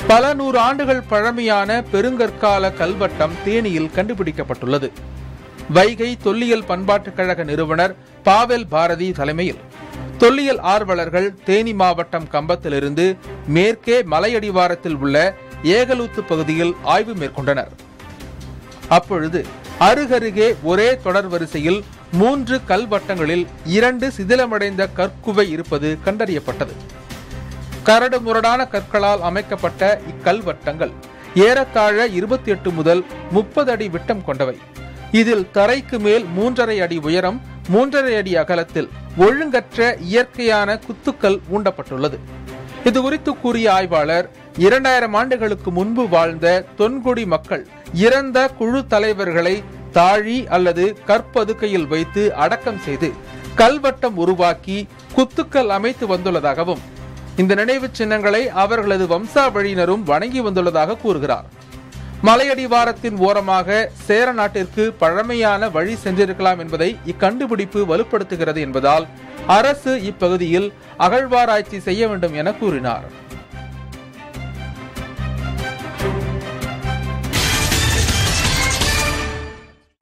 பல நூறு ஆண்டுகள் பழமையான பெருங்கற்கால கல்வட்டம் தேனியில் கண்டுபிடிக்கப்பட்டுள்ளது வைகை தொல்லியல் பண்பாட்டுக் கழக நிறுவனர் பாவெல் பாரதி தலைமையில் தொல்லியல் ஆர்வலர்கள் தேனி மாவட்டம் கம்பத்திலிருந்து மேற்கே மலையடிவாரத்தில் உள்ள ஏகலூத்து பகுதியில் ஆய்வு மேற்கொண்டனர் அப்பொழுது அருகருகே ஒரே தொடர் வரிசையில் மூன்று கல்வட்டங்களில் இரண்டு சிதிலமடைந்த கற்குவை இருப்பது கண்டறியப்பட்டது கரடு முரடான கற்களால் அமைக்கப்பட்ட இக்கல்வட்டங்கள் ஏறத்தாழ இருபத்தி எட்டு முதல் முப்பது அடி விட்டம் கொண்டவை இதில் தரைக்கு மேல் மூன்றரை அடி உயரம் மூன்றரை அடி அகலத்தில் ஒழுங்கற்ற இயற்கையான குத்துக்கள் ஊண்டப்பட்டுள்ளது இது குறித்து கூறிய ஆய்வாளர் இரண்டாயிரம் ஆண்டுகளுக்கு முன்பு வாழ்ந்த தொன்குடி மக்கள் இறந்த குழு தலைவர்களை தாழி அல்லது கற்பதுக்கையில் வைத்து அடக்கம் செய்து கல்வட்டம் உருவாக்கி குத்துக்கள் அமைத்து வந்துள்ளதாகவும் இந்த நினைவுச் சின்னங்களை அவர்களது வம்சாவழியினரும் வணங்கி வந்துள்ளதாக கூறுகிறார் மலையடிவாரத்தின் ஓரமாக சேர நாட்டிற்கு பழமையான வழி சென்றிருக்கலாம் என்பதை இக்கண்டுபிடிப்பு வலுப்படுத்துகிறது என்பதால் அரசு இப்பகுதியில் அகழ்வாராய்ச்சி செய்ய வேண்டும் என கூறினார்